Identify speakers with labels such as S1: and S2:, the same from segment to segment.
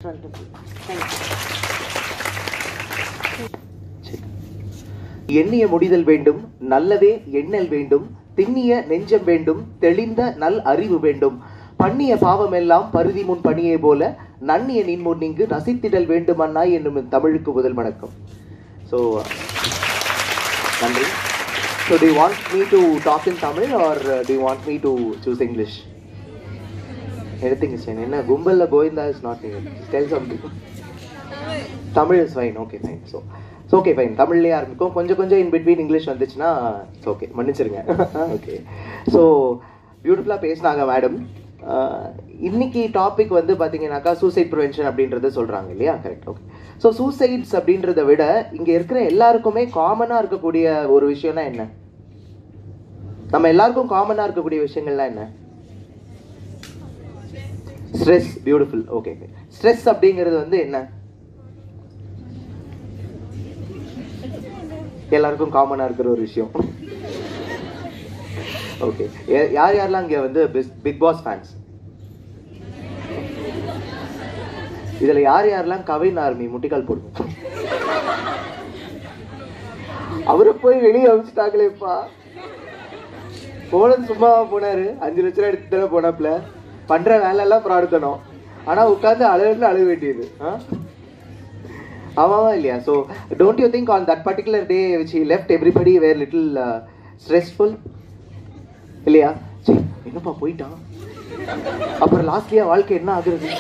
S1: wonderful. Thank you.
S2: எண்ணிய முடிதல் வேண்டும் நல்லவே எண்ணல் வேண்டும் திண்ணிய நெஞ்சம் வேண்டும் தெளிந்த நல் அறிவு வேண்டும் பண்ணிய பாவமெல்லாம் பருதி முன் பணியே போல நன்னிய நின் முன் இங்கு ரசித்திடல் வேண்டும் அண்ணாய் என்னும் தமிழுக்கு முதல் வணக்கம் ஸோ நன்றி so do want me to talk in Tamil or do want me to choose English anything is fine என்ன கும்பல்ல Govinda is not tell something Tamil is fine okay fine so so okay fine தமிழ்லேயே ஆரம்பிக்கும் கொஞ்சம் கொஞ்சம் இன் பிட்வீன் இங்கிலீஷ் வந்துச்சுன்னா it's okay மன்னிச்சிருங்க okay so பியூட்டிஃபுல்லாக பேசினாங்க மேடம் இன்னைக்கு டாபிக் வந்து பார்த்தீங்கன்னாக்கா சூசைட் ப்ரிவென்ஷன் அப்படின்றத சொல்கிறாங்க இல்லையா கரெக்ட் ஓகே ஸோ சூசைட்ஸ் அப்படின்றத விட இங்கே இருக்கிற எல்லாருக்குமே காமனாக இருக்கக்கூடிய ஒரு விஷயம்னா என்ன நம்ம எல்லாருக்கும் காமனாக இருக்கக்கூடிய விஷயங்கள்லாம் என்ன ஸ்ட்ரெஸ் பியூட்டிஃபுல் ஓகே ஸ்ட்ரெஸ் அப்படிங்கிறது வந்து என்ன எல்லாருக்கும் காமனா இருக்கிற ஒரு விஷயம் ஓகே யார் யாரெல்லாம் இங்க வந்து பிக் பாஸ் ஃபேன்ஸ் இதுல யார் யாரெல்லாம் கவின் ஆர்மி முட்டிக்கால் போடுவோம் அவரை போய் வெளியே அமிச்சிட்டாங்களேப்பா போனது சும்மாவா போனாரு அஞ்சு லட்ச ரூபா எடுத்து தானே போனாப்ல பண்ற வேலை எல்லாம் ப்ராடுத்தணும் ஆனா உட்காந்து அழுகுன்னு அழுக வேண்டியது ஆ ஆமாவா இல்லையா so don't you think on that particular day which he left everybody were little stressful இல்லையா சரி என்னப்பா போயிட்டான் அப்புறம் லாஸ்ட்லியா வாழ்க்கை என்ன ஆகுறது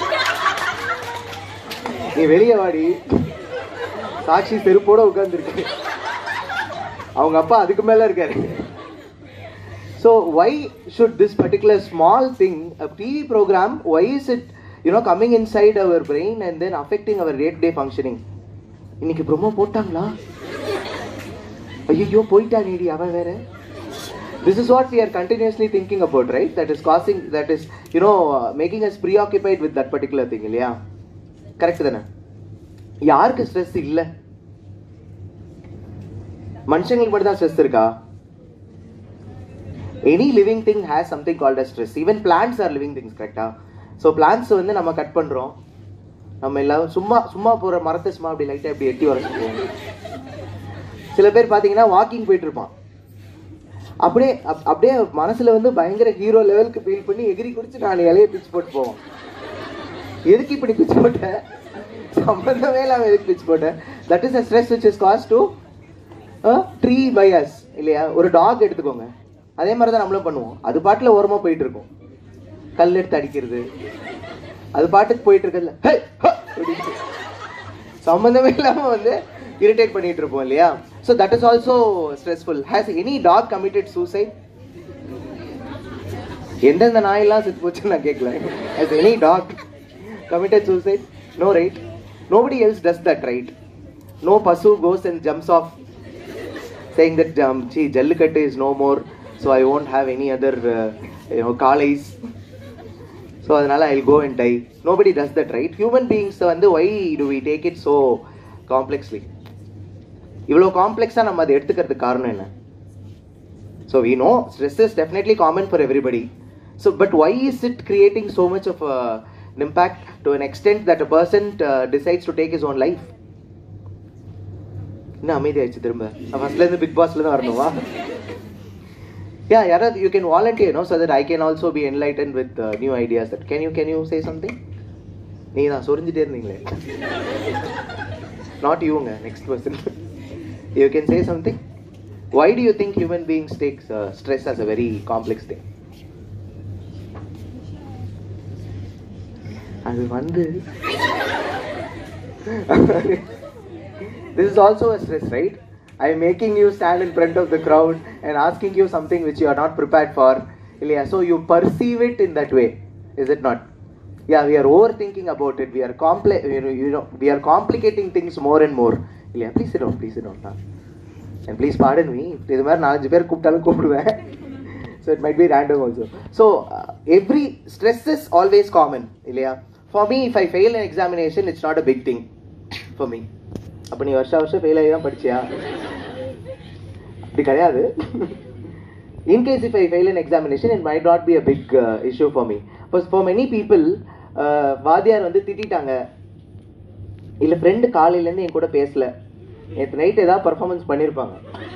S2: நீ வெளியே வாடி சாட்சி செருப்போட உட்காந்துருக்கு அவங்க அப்பா அதுக்கு மேல இருக்காரு so why should this particular small thing TV program why is it you know coming inside our brain and then affecting our day to day functioning இன்னைக்கு ப்ரொமோ போட்டாங்களா ஐயோ போயிட்டா நீடி அவன் வேற this is what we are continuously thinking about right that is causing that is you know making us preoccupied with that particular thing இல்லையா correct தானே யாருக்கு ஸ்ட்ரெஸ் இல்லை மனுஷங்களுக்கு மட்டும் தான் ஸ்ட்ரெஸ் இருக்கா any living thing has something called as stress even plants are living things கரெக்டா so plants வந்து நம்ம கட் பண்ணுறோம் நம்ம எல்லாரும் சும்மா சும்மா போகிற மரத்தை சும்மா அப்படி லைட்டாக இப்படி எட்டி உரைச்சிக்குவோம் சில பேர் பார்த்தீங்கன்னா வாக்கிங் போயிட்டு இருப்பான் அப்படியே அப்- அப்படியே மனசுல வந்து பயங்கர ஹீரோ லெவலுக்கு ஃபீல் பண்ணி எகிரி குடிச்சு நான் இலைய பிச்சு போட்டு போவோம் எதுக்கு இப்படி பிச்சு போட்டேன் சம்பந்தமே இல்லாம எதுக்கு பிச்சு போட்டேன் that is a stress which is caused to tree by us இல்லையா ஒரு டாக் எடுத்துக்கோங்க அதே மாதிரி தான் நம்மளும் பண்ணுவோம் அது பாட்டில் ஓரமாக போயிட்டு இருக்கும் கல் எடுத்து அடிக்கிறது அது பாட்டுக்கு போயிட்டு இருக்குதுல ஹே ஹ அப்படின்னு சம்பந்தமே இல்லாம வந்து இரிட்டேட் பண்ணிட்டு இருப்போம் இல்லையா so that is also stressful has any dog committed suicide எந்தெந்த நாயெல்லாம் செத்து போச்சுன்னு நான் கேட்கல has any dog committed suicide no right nobody else does that right no பசு goes and jumps off saying that um, gee, Jallikattu is no more, so I won't have any other, uh, you know, kalais. So அதனால I go and die nobody does that right human beings வந்து why do we take it so complexly இவ்வளோ காம்ப்ளெக்ஸாக நம்ம அதை எடுத்துக்கிறதுக்கு காரணம் என்ன so we know stress is definitely common for everybody so but why is it creating so much of impact to an extent that a person decides to take his own life என்ன அமைதியாயிடுச்சு திரும்ப ஃபர்ஸ்ட்லேருந்து big பாஸ்ல தான் வரணுமா Yeah, யாராவது you can volunteer no so that I can also be enlighten with new ideas that can you can you say something நீங்கள் தான் சொரிஞ்சிட்டே இருந்தீங்களே நாட் யூங்க next person you can say something why do you think human beings takes stress as a very complex thing அது வந்து this is also a stress, right? I am making you stand in front of the crowd and asking you something which you are not prepared for. Ilya. So you perceive it in that way, is it not? Yeah, we are overthinking about it. We are compli- you know, you know, we are complicating things more and more. Ilya, please sit down, please sit down. And please pardon me. இது மாதிரி நாலஞ்சு பேர் கூப்பிட்டாலும் கூப்பிடுவேன் so it might be random also so every stress is always common இல்லையா for me if I fail an examination it's not a big thing for me அப்போ நீ வருஷம் வருஷம் ஃபெயில் ஆகி தான் படிச்சியா அப்படி கிடையாது in case if I fail an examination it might not be a big issue for me first for many people வாத்தியார் வந்து திட்டிட்டாங்க இல்ல ஃப்ரெண்டு காலையில இருந்து என் கூட பேசல நேற்று நைட் ஏதாவது பர்ஃபார்மன்ஸ் பண்ணியிருப்பாங்க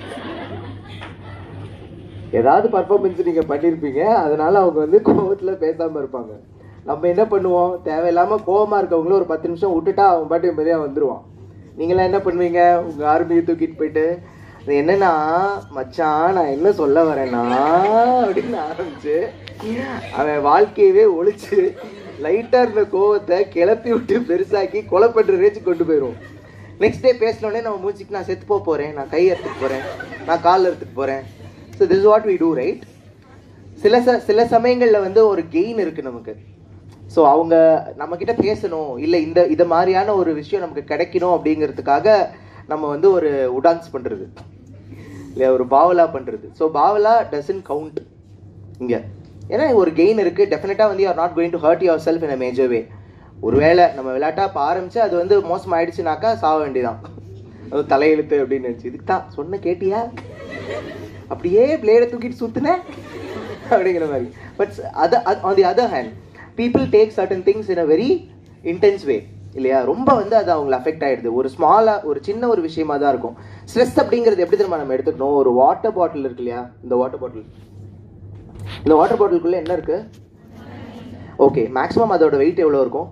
S2: ஏதாவது பர்ஃபார்மன்ஸ் நீங்க பண்ணியிருப்பீங்க அதனால அவங்க வந்து கோவத்துல பேசாம இருப்பாங்க நம்ம என்ன பண்ணுவோம் தேவையில்லாம கோவமா இருக்கவங்களும் ஒரு பத்து நிமிஷம் விட்டுட்டா அவன் பாட்டு நிம்மதியா வந்துருவான் நீங்களாம் என்ன பண்ணுவீங்க உங்க ஆர்மியை தூக்கிட்டு போயிட்டு அது என்னன்னா மச்சான் நான் என்ன சொல்ல வரேன்னா அப்படின்னு ஆரம்பிச்சு அவன் வாழ்க்கையவே ஒழிச்சு லைட்டா இருந்த கோவத்தை கிளப்பி விட்டு பெருசாக்கி கொலை பண்ற ரேச்சு கொண்டு போயிடும் நெக்ஸ்ட் டே பேசினோடனே நம்ம மூச்சுக்கு நான் செத்து போக போறேன் நான் கை எடுத்துட்டு போறேன் நான் கால் எடுத்துட்டு போறேன் so this what we do right சில ச சில சமயங்களில் வந்து ஒரு கெயின் இருக்கு நமக்கு ஸோ அவங்க நம்ம கிட்ட பேசணும் இல்லை இந்த இது மாதிரியான ஒரு விஷயம் நமக்கு கிடைக்கணும் அப்படிங்கிறதுக்காக நம்ம வந்து ஒரு உடான்ஸ் பண்றது இல்லை ஒரு பாவலா பண்றது ஸோ பாவலா டசன் கவுண்ட் இங்க ஏன்னா ஒரு கெயின் இருக்கு டெஃபினட்டா வந்து you're not going to hurt yourself in a major way ஒருவேளை நம்ம விளையாட்டா இப்போ ஆரம்பிச்சு அது வந்து மோசம் ஆயிடுச்சுனாக்கா சாக வேண்டியதான் அது தலையெழுத்து அப்படின்னு நினச்சி இதுக்கு தான் சொன்ன கேட்டியா அப்படியே பிளேடை தூக்கிட்டு சுத்துன அப்படிங்கிற மாதிரி பட் அது on the other hand people take certain things in a very intense way இல்லையா ரொம்ப வந்து அது அவங்களை அஃபெக்ட் ஆயிடுது ஒரு ஸ்மாலா ஒரு சின்ன ஒரு விஷயமா தான் இருக்கும் ஸ்ட்ரெஸ் அப்படிங்கிறது எப்படி தெரியுமா நம்ம எடுத்துக்கணும் ஒரு வாட்டர் பாட்டில் இருக்கு இல்லையா இந்த வாட்டர் பாட்டில் இந்த வாட்டர் பாட்டிலுக்குள்ள என்ன இருக்கு ஓகே மேக்ஸிமம் அதோட வெயிட் எவ்வளோ இருக்கும்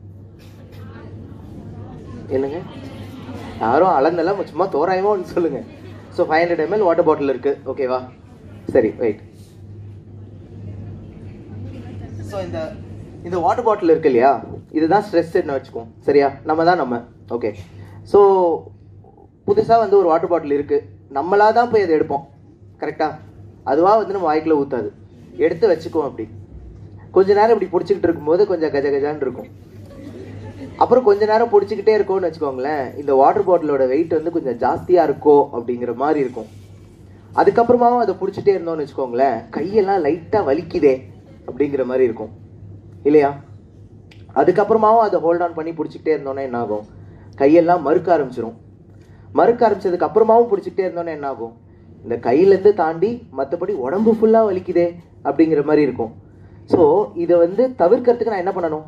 S2: என்னங்க யாரும் அளந்தெல்லாம் சும்மா தோராயமா ஒன்று சொல்லுங்க so five hundred ML water bottle இருக்கு ஓகேவா சரி ரைட் ஸோ இந்த இந்த வாட்டர் பாட்டில் இருக்கு இல்லையா இதுதான் ஸ்ட்ரெஸ் என்ன வச்சுக்கோம் சரியா நம்ம தான் நம்ம ஓகே ஸோ புதுசாக வந்து ஒரு வாட்டர் பாட்டில் இருக்கு நம்மளா தான் போய் அதை எடுப்போம் கரெக்டா அதுவாக வந்து நம்ம வாய்க்குள்ள ஊத்தாது எடுத்து வச்சுக்குவோம் அப்படி கொஞ்ச நேரம் இப்படி பிடிச்சிக்கிட்டு இருக்கும்போது கொஞ்சம் கஜ கஜான்னு இருக்கும் அப்புறம் கொஞ்ச நேரம் பிடிச்சிக்கிட்டே இருக்கோம்னு வச்சுக்கோங்களேன் இந்த வாட்டர் பாட்டிலோட வெயிட் வந்து கொஞ்சம் ஜாஸ்தியாக இருக்கோ அப்படிங்கிற மாதிரி இருக்கும் அதுக்கப்புறமாவும் அதை பிடிச்சிட்டே இருந்தோம்னு வச்சுக்கோங்களேன் கையெல்லாம் லைட்டாக வலிக்குதே அப்படிங்கிற மாதிரி இருக்கும் இல்லையா அதுக்கப்புறமாவும் அதை ஹோல்ட் ஆன் பண்ணி பிடிச்சிக்கிட்டே இருந்தோன்னே என்ன ஆகும் கையெல்லாம் மறுக்க ஆரம்பிச்சிரும் மறுக்க ஆரம்பிச்சதுக்கு அப்புறமாவும் பிடிச்சிக்கிட்டே இருந்தோன்னே என்ன ஆகும் இந்த கையிலேருந்து தாண்டி மற்றபடி உடம்பு ஃபுல்லாக வலிக்குதே அப்படிங்கிற மாதிரி இருக்கும் ஸோ இதை வந்து தவிர்க்கிறதுக்கு நான் என்ன பண்ணணும்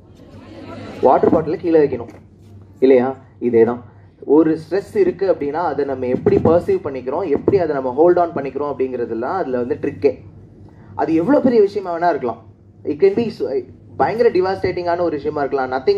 S2: வாட்டர் பாட்டிலை கீழே வைக்கணும் இல்லையா இதே தான் ஒரு ஸ்ட்ரெஸ் இருக்குது அப்படின்னா அதை நம்ம எப்படி பர்சீவ் பண்ணிக்கிறோம் எப்படி அதை நம்ம ஹோல்ட் ஆன் பண்ணிக்கிறோம் அப்படிங்கிறதுலாம் அதில் வந்து ட்ரிக்கே அது எவ்வளோ பெரிய விஷயமா வேணா இருக்கலாம் இட் கேன் பி பயங்கர டிவாஸ்டேட்டிங்கான ஒரு விஷயமா இருக்கலாம் nothing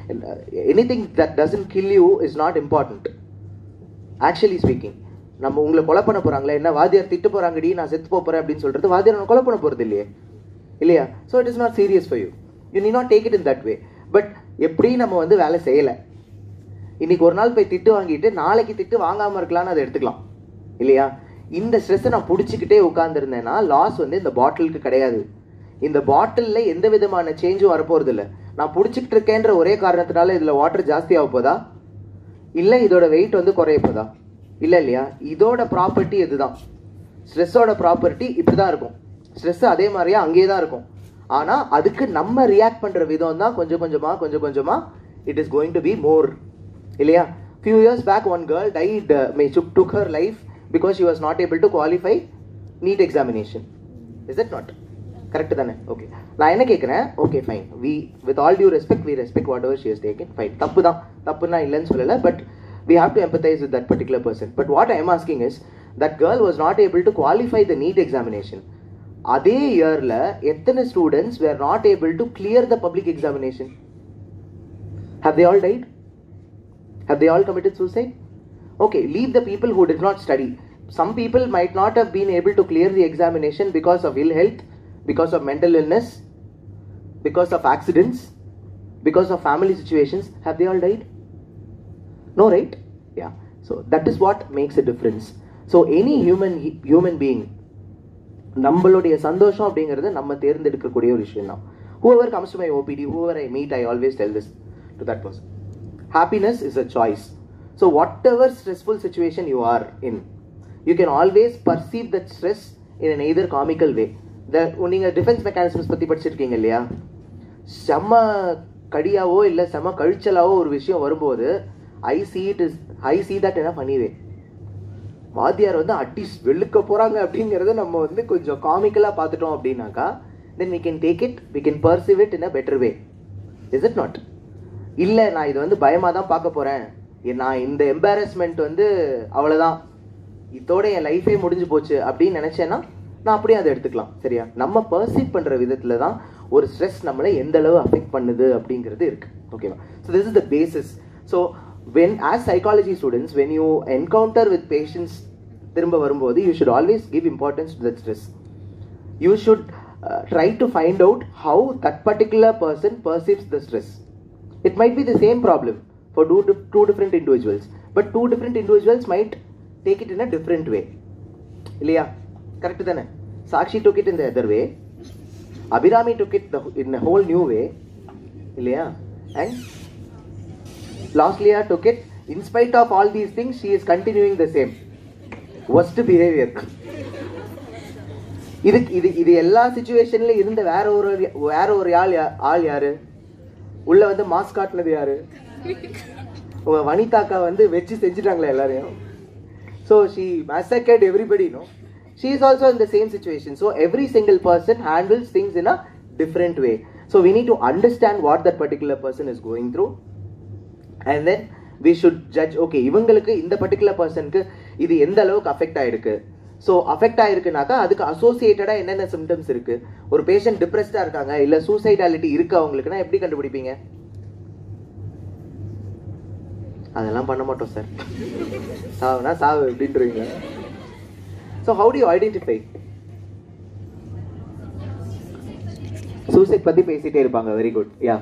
S2: anything that doesn't kill you is not important actually speaking நம்ம உங்களை கொலை பண்ண போறாங்களே என்ன வாத்தியார் திட்டு போறாங்கடி நான் செத்து போப் போறேன் அப்படின்னு சொல்றது வாத்தியார் நான் கொலை பண்ண போறது இல்லையே இல்லையா so it is not serious for you you நீ not take it in that way but எப்படி நம்ம வந்து வேலை செய்யலை இன்னைக்கு ஒரு நாள் போய் திட்டு வாங்கிட்டு நாளைக்கு திட்டு வாங்காம இருக்கலாம்னு அதை எடுத்துக்கலாம் இல்லையா இந்த ஸ்ட்ரெஸ்ஸை நான் பிடிச்சிக்கிட்டே உட்காந்துருந்தேன்னா லாஸ் வந்து இந்த பாட்டிலுக்கு கிடையாது இந்த பாட்டிலில் எந்த விதமான சேஞ்சும் வரப்போறது இல்லை நான் பிடிச்சிக்கிட்டு இருக்கேன்ற ஒரே காரணத்தினால இதில் வாட்டர் ஜாஸ்தி ஆக போதா இல்லை இதோட வெயிட் வந்து குறைய போதா இல்லை இல்லையா இதோட ப்ராப்பர்ட்டி இதுதான் ஸ்ட்ரெஸ்ஸோட ப்ராப்பர்ட்டி இப்படி தான் இருக்கும் ஸ்ட்ரெஸ் அதே மாதிரியா அங்கேயே தான் இருக்கும் ஆனால் அதுக்கு நம்ம ரியாக்ட் பண்ணுற விதம் தான் கொஞ்சம் கொஞ்சமாக கொஞ்சம் கொஞ்சமாக it is going to be more இல்லையா few years back one girl died மே சுக் took her life because she was not able to qualify NEET examination is it not correct தானே ஓகே நான் என்ன கேட்குறேன் okay fine we with all due respect we respect whatever she is taken fine தப்பு தான் தப்புன்னா இல்லைன்னு சொல்லலை but we have to empathize with that particular person. But what I am asking is, that girl was not able to qualify the NEET examination. அதே இயர்ல எத்தனை students were not able to clear the public examination how they all died how they all committed suicide okay leave the people who did not study some people might not have been able to clear the examination because of ill health because of mental illness because of accidents because of family situations how they all died no right yeah so that is what makes a difference so any human human being நம்மளுடைய சந்தோஷம் அப்படிங்கிறது நம்ம தேர்ந்தெடுக்கக்கூடிய ஒரு விஷயம் தான் whoever comes to my OPD whoever I meet I always tell this to that person happiness is a choice so whatever stressful situation you are in you can always perceive that stress in an either comical way the நீங்க defence mechanisms பத்தி படிச்சிருக்கீங்க இல்லையா செம கடியாவோ இல்லை செம கழிச்சலாவோ ஒரு விஷயம் வரும்போது I see it is I see that என்ன பண்ணிவே வாத்தியார் வந்து அடி வெளுக்க போறாங்க அப்படிங்கிறத நம்ம வந்து கொஞ்சம் காமிக்கலாக பார்த்துட்டோம் அப்படின்னாக்கா then we can take it we can perceive it in a better way is it not இல்லை நான் இது வந்து பயமாக தான் பார்க்க போகிறேன் நான் இந்த எம்பாரஸ்மெண்ட் வந்து அவ்வளோதான் இதோட என் லைஃபே முடிஞ்சு போச்சு அப்படின்னு நினச்சேன்னா நான் அப்படியே அதை எடுத்துக்கலாம் சரியா நம்ம பர்சீவ் பண்ணுற விதத்தில் தான் ஒரு ஸ்ட்ரெஸ் நம்மளை எந்த அளவு அஃபெக்ட் பண்ணுது அப்படிங்கிறது இருக்கு ஓகேவா so this is the basis so when as psychology students when you encounter with patients திரும்ப வரும்போது you should always give importance to that stress you should uh, try to find out how that particular person perceives the stress. It might be the same problem for two, di- two different individuals, but two different individuals might take it in a different way. இல்லையா correct தானே Sakshi took it in the other way Abirami took it the, in a whole new way இல்லையா and லாஸ்ட்லியா took it in spite of all these things she is continuing the same worst behavior இது இது இது எல்லா சுச்சுவேஷன்ல இருந்த வேற ஒரு வேற ஒரு ஆள் யா- ஆள் யாரு உள்ள வந்து மாஸ்க் காட்டினது யாரு உங்க வனிதாக்கா வந்து வச்சு செஞ்சுட்டாங்களா எல்லாரையும் so she massacred everybody no she is also in the same situation so every single person handles things in a different way so we need to understand what that particular person is going through and then we should judge okay இவங்களுக்கு இந்த particular பர்சனுக்கு இது எந்த அளவுக்கு affect ஆயிருக்கு so affect ஆயிருக்குனாக்கா அதுக்கு அசோசியேட்டடாக என்னென்ன symptoms இருக்கு ஒரு பேஷண்ட் டிப்ரெஸ்டாக இருக்காங்க இல்லை சூசைடாலிட்டி இருக்கு அவங்களுக்குன்னா எப்படி கண்டுபிடிப்பீங்க அதெல்லாம் பண்ண மாட்டோம் சார் சாவுனா சாவு அப்படின்றீங்க so how do you identify suicide பத்தி பேசிட்டே இருப்பாங்க வெரி குட் யா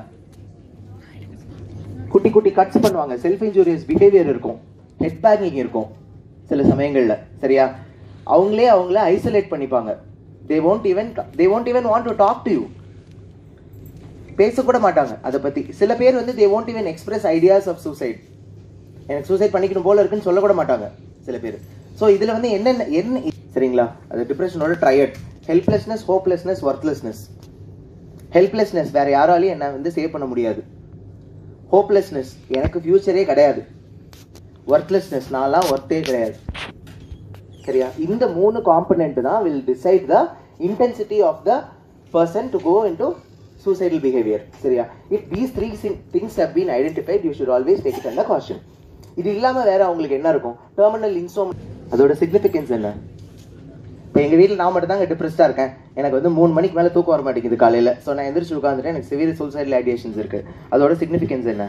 S2: குட்டி குட்டி கட்ஸ் பண்ணுவாங்க செல்ஃப் இன்ஜூரியஸ் பிஹேவியர் இருக்கும் ஹெட் பேக்கிங் இருக்கும் சில சமயங்கள்ல சரியா அவங்களே அவங்கள ஐசோலேட் பண்ணிப்பாங்க they won't even they won't even want to talk to you பேசக்கூட மாட்டாங்க அதை பத்தி சில பேர் வந்து they won't even express ideas of suicide எனக்கு சூசைட் பண்ணிக்கணும் போல இருக்குன்னு சொல்லக்கூட மாட்டாங்க சில பேர் ஸோ இதுல வந்து என்னென்ன என்ன சரிங்களா அது டிப்ரெஷனோட triad helplessness hopelessness worthlessness helplessness வேற யாராலையும் என்ன வந்து சேவ் பண்ண முடியாது ஹோப்லெஸ்னஸ் எனக்கு ஃபியூச்சரே கிடையாது ஒர்க்லெஸ்னஸ் நான்லாம் ஒர்த்தே கிடையாது சரியா இந்த மூணு காம்பனெண்ட் தான் will decide the intensity of the person to go into suicidal behaviour சரியா if these three things have been identified you should always take it under caution இது இல்லாம வேற அவங்களுக்கு என்ன இருக்கும் டெர்மினல் இன்சோம் அதோட சிக்னிஃபிகன்ஸ் என்ன இப்போ எங்கள் வீட்டில் நான் மட்டும் தாங்க டிப்ரெஸ்டாக இருக்கேன் எனக்கு வந்து மூணு மணிக்கு மேலே தூக்கம் வர மாட்டேங்குது காலையில் ஸோ நான் எந்திரிச்சு உட்காந்துட்டேன் எனக்கு சிவியர் சூசைடல் ஐடியேஷன்ஸ் இருக்கு அதோட சிக்னிஃபிகன்ஸ் என்ன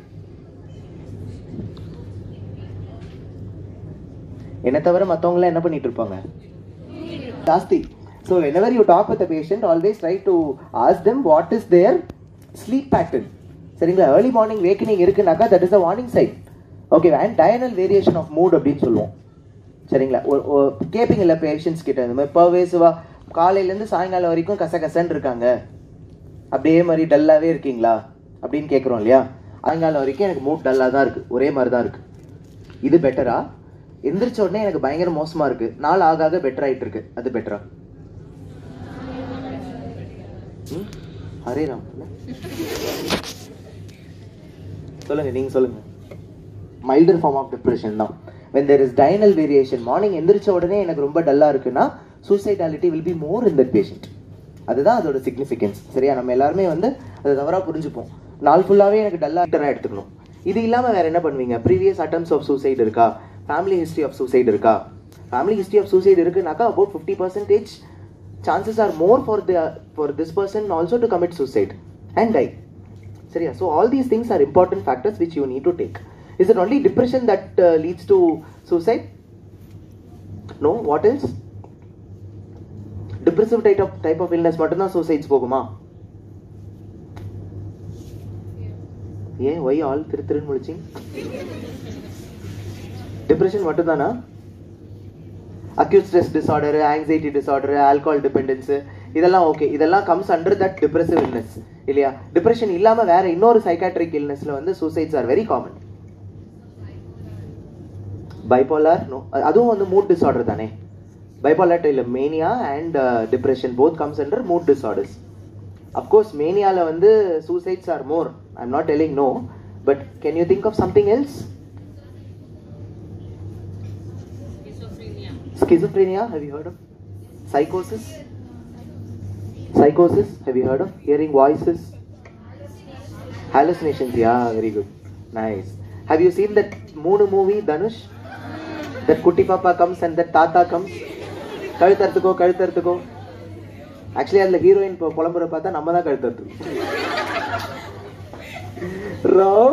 S2: என்னை தவிர மற்றவங்களாம் என்ன பண்ணிட்டு இருப்பாங்க ஜாஸ்தி so whenever you talk with a patient always try to ask them what is their sleep pattern சரிங்களா ஏர்லி மார்னிங் வேக்கனிங் இருக்குனாக்கா that is a warning sign okay and diurnal variation of mood அப்படின்னு சொல்லுவோம் சரிங்களா கேட்பீங்க இல்லை patients கிட்ட இந்த மாதிரி பர்வேசுவா காலையிலேருந்து சாயங்காலம் வரைக்கும் கசகசன்னு இருக்காங்க அப்படியே மாதிரி டல்லாகவே இருக்கீங்களா அப்படின்னு கேட்குறோம் இல்லையா சாயங்காலம் வரைக்கும் எனக்கு மூட் டல்லாக தான் இருக்குது ஒரே மாதிரி தான் இருக்குது இது பெட்டரா எந்திரிச்ச உடனே எனக்கு பயங்கர மோசமாக இருக்குது நாள் ஆக ஆக பெட்டர் ஆயிட்டு இருக்கு அது பெட்டரா ம் ஹரே ராம் சொல்லுங்க நீங்க சொல்லுங்க மைல்டர் ஃபார்ம் ஆஃப் டிப்ரெஷன் தான் when there is diurnal variation morning எந்திரிச்ச உடனே எனக்கு ரொம்ப டல்லாக இருக்குன்னா suicidality will be more in that patient அதுதான் அதோட சிக்னிஃபிகன்ஸ் சரியா நம்ம எல்லாருமே வந்து அதை தவறாக புரிஞ்சுப்போம் நாள் ஃபுல்லாகவே எனக்கு டல்லாக எடுத்துக்கணும் இது இல்லாமல் வேற என்ன பண்ணுவீங்க ப்ரீவியஸ் அட்டம்ஸ் ஆஃப் சூசைட் இருக்கா ஃபேமிலி ஹிஸ்ட்ரி ஆஃப் சூசைட் இருக்கா ஃபேமிலி ஹிஸ்ட்ரி ஆஃப் சூசைட் இருக்குனாக்கா about fifty percentage chances are more for the for this person also to commit suicide and die சரியா so all these things are important factors which you need to take is it only depression that uh, leads to suicide no what else depressive type of type of illness மட்டும்தான் suicides போகுமா ஏன் Y all திரு திருன்னு முழிச்சிங் depression மட்டும்தானா acute stress disorder anxiety disorder alcohol dependence இதெல்லாம் okay இதெல்லாம் comes under that depressive illness இல்லையா டிப்ரெஷன் இல்லாம வேற இன்னொரு சைக்காட்ரிக் இல்னஸ்ல வந்து suicides are very common bipolar no அதுவும் வந்து மூட் டிசார்டர் தானே பைபோலார் இல்ல mania and depression both comes under mood disorders of course மேனியால வந்து suicides are more I am not telling no but can you think of something else Schizophrenia, have you heard of? Psychosis? Psychosis, have you heard of? Hearing voices? Hallucinations, yeah, very good. Nice. Have you seen that Moonu movie, Dhanush? That Kutti Papa comes and that Tata comes. கழுத்தறுத்துக்கோ கழுத்தறுத்துக்கோ actually அதில் heroine இப்போ புலம்புற பார்த்தா நம்ம தான் கழுத்தறுத்து ராவ்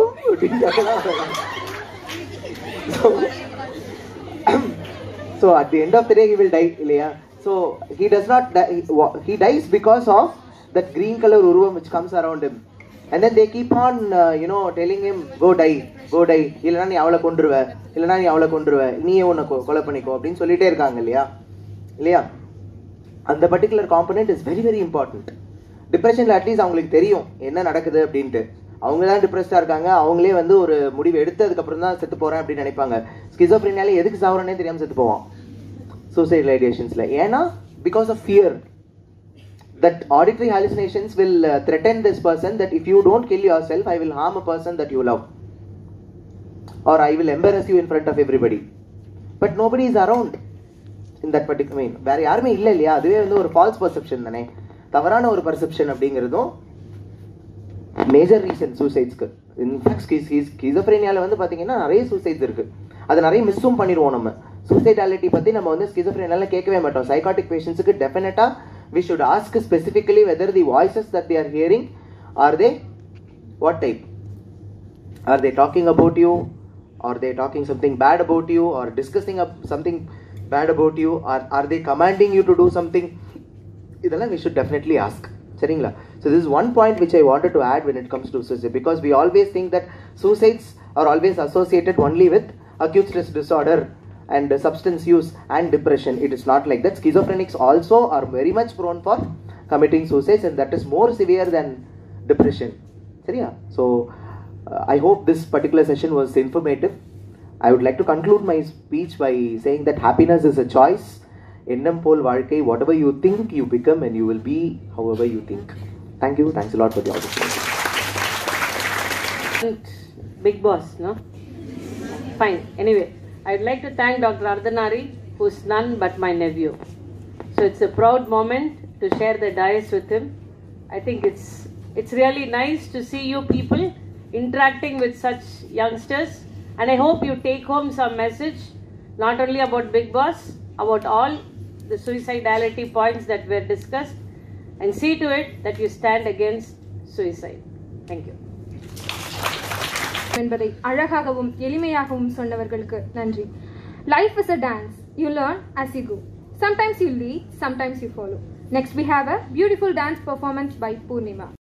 S2: so at the end of the day he will die இல்லையா so he does not he dies because of that green colour உருவம் which comes around him and then they keep on uh, you know telling him go die go die இல்லைனா நீ அவளை கொண்டுருவ இல்லைனா நீ அவளை கொண்டுருவ நீயே உன்னை கொ- கொலை பண்ணிக்கோ அப்படின்னு சொல்லிட்டே இருக்காங்க இல்லையா இல்லையா அந்த particular component is very very important டிப்ரெஷனில் அட்லீஸ்ட் அவங்களுக்கு தெரியும் என்ன நடக்குது அப்படின்ட்டு அவங்க தான் டிப்ரெஸ்டாக இருக்காங்க அவங்களே வந்து ஒரு முடிவு எடுத்ததுக்கப்புறம் தான் செத்து போகிறேன் அப்படின்னு நினைப்பாங்க ஸ்கிசோப்ரினாலே எதுக்கு சாவரனே தெரியாமல் செத்து போவான் சூசைட் ஐடியேஷன்ஸில் ஏன்னா because of fear that auditory hallucinations will uh, threaten this person that if you don't kill yourself i will harm a person that you love or i will embarrass you in front of everybody but nobody is around in that particular mean வேற யாருமே இல்லை இல்லையா அதுவே வந்து ஒரு falls perception தானே தவறான ஒரு பர்செப்ஷன் அப்படிங்கிறதும் மேஜர் ரீசன் சூசைட்ஸ்க்கு இன்ஃபேக்ட் ஸ்கிசோஃப்ரேனியாவில் வந்து பார்த்தீங்கன்னா நிறைய சூசைட்ஸ் இருக்கு அது நிறைய மிஸ்ஸும் பண்ணிடுவோம் நம்ம சூசைடாலிட்டி பற்றி நம்ம வந்து ஸ்கிசோஃப்ரேனியால கேட்கவே மாட்டோம் சைக்காட்டிக் பேஷண்ட்ஸுக்கு டெஃபினட்டாக we should ask specifically whether the voices that they are hearing are they what type are they talking about you are they talking something bad about you or discussing up something bad about you or are they commanding you to do something இதெல்லாம் we should definitely ask சரிங்களா so this is one point which i wanted to add when it comes to suicide because we always think that suicides are always associated only with acute stress disorder and substance use and depression it is not like that schizophrenics also are very much prone for committing suicides and that is more severe than depression சரியா so uh, i hope this particular session was informative I would like to conclude my speech by saying that happiness is a choice. எண்ணம் போல் வாழ்க்கை whatever you think you become and you will be however you think. Thank you. Thanks a lot for the opportunity.
S1: Big boss, no? Fine. Anyway, I'd like to thank Dr. Ardhanari, who's none but my nephew. So it's a proud moment to share the dais with him. I think it's it's really nice to see you people interacting with such youngsters, and I hope you take home some message, not only about Big Boss, about all the suicidality points that were discussed, and see to it that you stand against suicide. Thank you.
S3: என்பதை அழகாகவும் எளிமையாகவும் சொன்னவர்களுக்கு நன்றி life is a dance you learn as you go sometimes you lead sometimes you follow next we have a beautiful dance performance by Purnima